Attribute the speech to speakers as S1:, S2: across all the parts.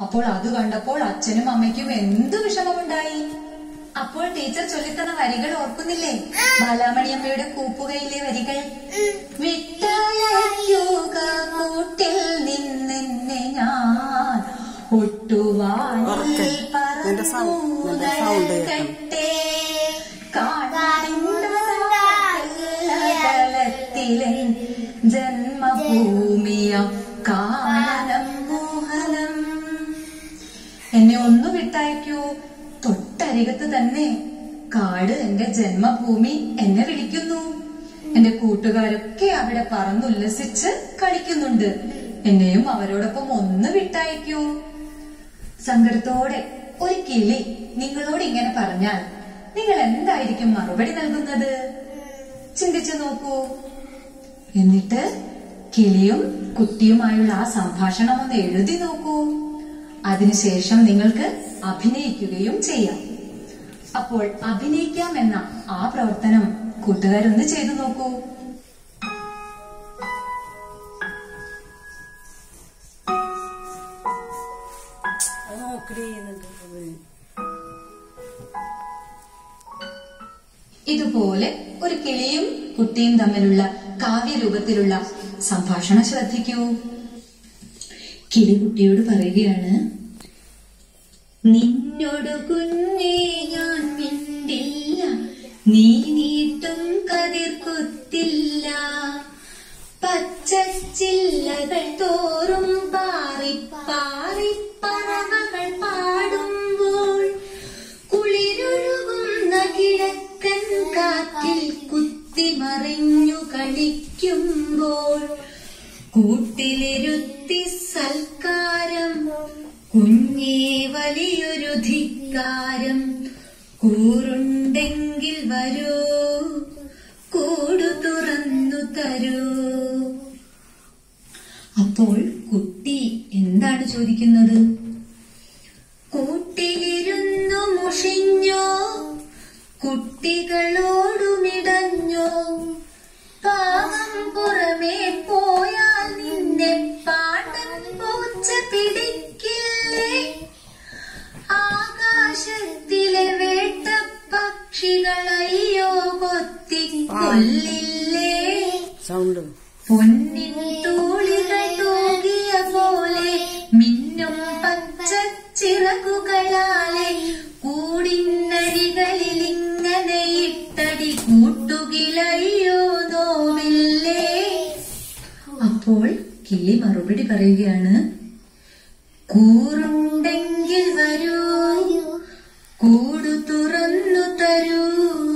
S1: അപ്പോൾ അത് കണ്ടപ്പോൾ അച്ഛനും അമ്മയ്ക്കും എന്ത് വിഷമമുണ്ടായി അപ്പോൾ ടീച്ചർ ചൊല്ലിത്തന്ന വരികൾ ഓർക്കുന്നില്ലേ ബാലാമണിയമ്മയുടെ കൂപ്പുകയിലെ വരികൾ വിട്ടയക്കുക കൂട്ടിൽ നിന്നെന്നെ ഞാൻ ഒട്ടുവാനിൽ
S2: ഉറക്കെ. നിന്റെ സൗ- നിന്റെ സൗണ്ട് കേൾക്കണം.
S1: പറക്കട്ടെ. കാണാണ്ടലത്തിലെ ജന്മഭൂമിയ കാനനം മോഹനം എന്നെ ഒന്ന് വിട്ടയക്കൂ തൊട്ടരികത്ത് തന്നെ കാട് എന്റെ ജന്മഭൂമി എന്നെ വിളിക്കുന്നു എന്റെ കൂട്ടുകാരൊക്കെ അവിടെ പറന്നുല്ലസിച്ച് കളിക്കുന്നുണ്ട് എന്നെയും അവരോടൊപ്പം ഒന്ന് വിട്ടയക്കൂ സങ്കടത്തോടെ ഒരു കിളി നിങ്ങളോട് ഇങ്ങനെ പറഞ്ഞാൽ നിങ്ങൾ എന്തായിരിക്കും മറുപടി നൽകുന്നത് ചിന്തിച്ചു നോക്കൂ എന്നിട്ട് കിളിയും കുട്ടിയുമായുള്ള ആ സംഭാഷണം ഒന്ന് എഴുതി നോക്കൂ അതിനുശേഷം നിങ്ങൾക്ക് അഭിനയിക്കുകയും ചെയ്യാം അപ്പോൾ അഭിനയിക്കാം എന്ന ആ പ്രവർത്തനം കൂട്ടുകാരൊന്ന് ചെയ്തു നോക്കൂ
S2: അത് നോക്കടി എന്നിട്ട് അത്
S1: ഇതുപോലെ ഒരു കിളിയും കുട്ടിയും തമ്മിലുള്ള കാവ്യരൂപത്തിലുള്ള സംഭാഷണം ശ്രദ്ധിക്കൂ കിളി കുട്ടിയോട് പറയുകയാണ് നിന്നോട് കുഞ്ഞേ ഞാൻ മിണ്ടില്ല നീ നീട്ടും കതിർ കുത്തില്ല പച്ചച്ചില്ലകൾ തോറും പാറി പാറി പറവകൾ പാടുമ്പോൾ കുളിരൊഴുകുന്ന കിഴക്കൻ കാറ്റിൽ കുത്തിമറിഞ്ഞു കളിക്കുമ്പോൾ കൂട്ടിലിരുത്തി സൽക്കാരം കുഞ്ഞേ വലിയൊരു ധിക്കാരം കൂറുണ്ടെങ്കിൽ വരൂ കൂടു തുറന്നു തരൂ അപ്പോൾ കുട്ടി എന്താണ് ചോദിക്കുന്നത് കൂട്ടിലിരുന്നു മുഷിഞ്ഞോ കുട്ടികളോടുമിടഞ്ഞോ പാവം പുറമേ പോയാൽ നിന്നെ പാണ്ടൻ പൂച്ച പിടിക്കില്ലേ ആകാശത്തിലെ വേട്ട പക്ഷികളയ്യോ കൊത്തിക്കൊല്ലില്ലേ
S2: സൗണ്ട്
S1: പൊന്നിൻ തൂളികൾ തൂകിയ പോലെ മിന്നും പച്ച ചിറകുകളാലെ കൂടിനഴികളിൽ ഇങ്ങനെ ഇട്ടടി കൂട്ടുകിലയ്യോ നോവില്ലേ അപ്പോൾ കിളി മറുപടി പറയുകയാണ് കൂറുണ്ടെങ്കിൽ വരൂ കൂടു തുറന്നു തരൂ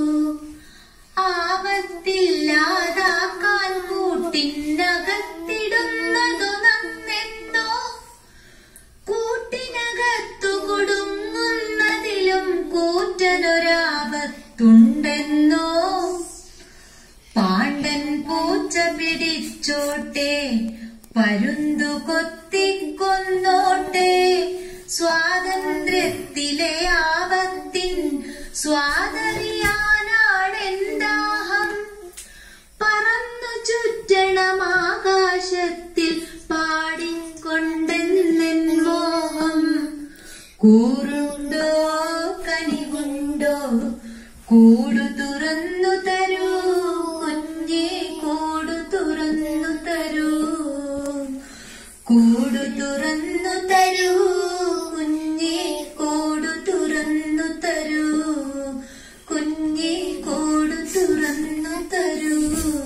S1: ആപത്തില്ലാതാക്കാൻ കൂട്ടിനകത്തിടുന്നതു നന്നെന്നോ കൂട്ടിനകത്തു കൊടുങ്ങുന്നതിലും കൂറ്റനൊരാപത്തുണ്ടെന്നോ പാണ്ഡൻ പൂച്ച പിടിച്ചോട്ടെ പരുന്തു കൊത്തിക്കൊന്നോട്ടെ സ്വാതന്ത്ര്യത്തിലെ ആപത്തിൻ സ്വാതറിയാനാണെന്താഹം പറന്നു ചുറ്റണം ആകാശത്തിൽ പാടിക്കൊണ്ടെന്നെൻ മോഹം കൂറുണ്ടോ കനിവുണ്ടോ കൂടു തുറന്നു തരൂ കുഞ്ഞേ കൂടു തുറന്നു തരൂ കൂടു തുറന്നു തരൂ കുഞ്ഞേ കൂടു തുറന്നു തരൂ കുഞ്ഞേ കൂടു തുറന്നു തരൂ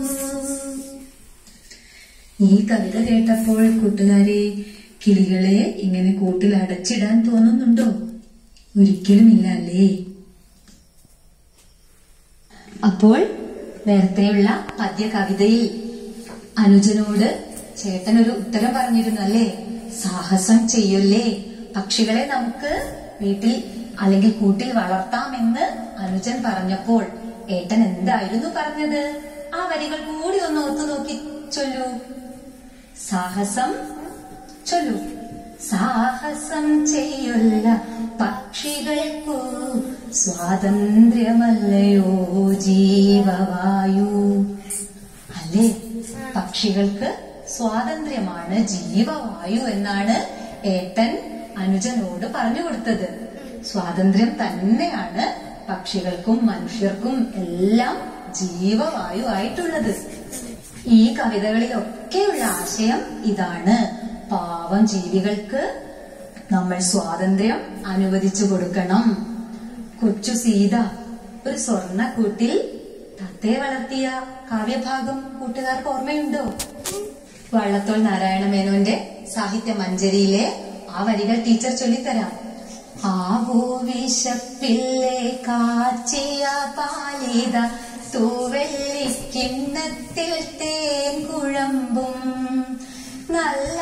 S1: ഈ കവിത കേട്ടപ്പോൾ കൂട്ടുകാരെ കിളികളെ ഇങ്ങനെ കൂട്ടിൽ അടച്ചിടാൻ തോന്നുന്നുണ്ടോ ഒരിക്കലുമില്ല അല്ലേ അപ്പോൾ നേരത്തെയുള്ള പദ്യ കവിതയിൽ അനുജനോട് ചേട്ടൻ ഒരു ഉത്തരം പറഞ്ഞിരുന്നു അല്ലേ സാഹസം ചെയ്യല്ലേ പക്ഷികളെ നമുക്ക് വീട്ടിൽ അല്ലെങ്കിൽ കൂട്ടിൽ വളർത്താമെന്ന് അനുജൻ പറഞ്ഞപ്പോൾ ഏട്ടൻ എന്തായിരുന്നു പറഞ്ഞത് ആ വരികൾ കൂടി ഒന്ന് ഓർത്തു നോക്കി ചൊല്ലൂ സാഹസം ചൊല്ലൂ സാഹസം ചെയ്യൊല്ല പക്ഷികൾക്കു സ്വാതന്ത്ര്യമല്ലയോ ജീവവായു അല്ലേ പക്ഷികൾക്ക് സ്വാതന്ത്ര്യമാണ് ജീവവായു എന്നാണ് ഏട്ടൻ അനുജനോട് പറഞ്ഞു കൊടുത്തത് സ്വാതന്ത്ര്യം തന്നെയാണ് പക്ഷികൾക്കും മനുഷ്യർക്കും എല്ലാം ജീവവായു ആയിട്ടുള്ളത് ഈ കവിതകളിലൊക്കെയുള്ള ആശയം ഇതാണ് പാവം ജീവികൾക്ക് നമ്മൾ സ്വാതന്ത്ര്യം അനുവദിച്ചു കൊടുക്കണം കൊച്ചു സീത ഒരു സ്വർണ്ണക്കൂട്ടിൽ തത്തയെ വളർത്തിയ കാവ്യഭാഗം കൂട്ടുകാർക്ക് ഓർമ്മയുണ്ടോ വള്ളത്തോൾ നാരായണ മേനോന്റെ സാഹിത്യ മഞ്ജരിയിലെ ആ വരികൾ ടീച്ചർ ചൊല്ലിത്തരാം ആവോ വിശപ്പില്ലേ കാച്ചിയ പാലിത തൂവെള്ളിക്കിണ്ണത്തിൽ തേൻ കുഴമ്പും നല്ല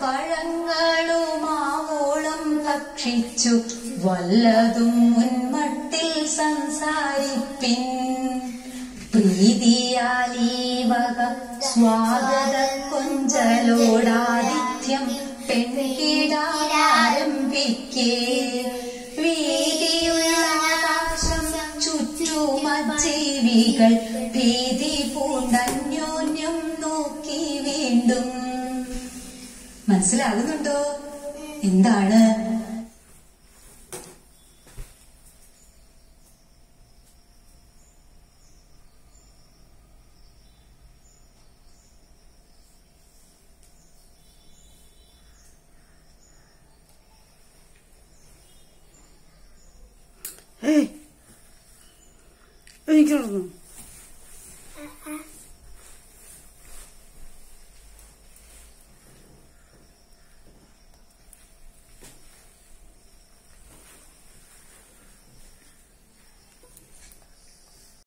S1: പഴങ്ങളുമാവോളം ഭക്ഷിച്ചു വല്ലതും മുൻമട്ടിൽ സംസാരിപ്പിൻ പ്രീതിയാൽ ഈ വക സ്വാഗത കൊഞ്ചലോടാതിഥ്യം പെൺകിടാരംഭിക്കേ വീതിയുള്ള ആകാശം ചുറ്റുമജീവികൾ ഭീതി പൂണ്ടന്യോന്യം നോക്കി വീണ്ടും മനസ്സിലാകുന്നുണ്ടോ എന്താണ്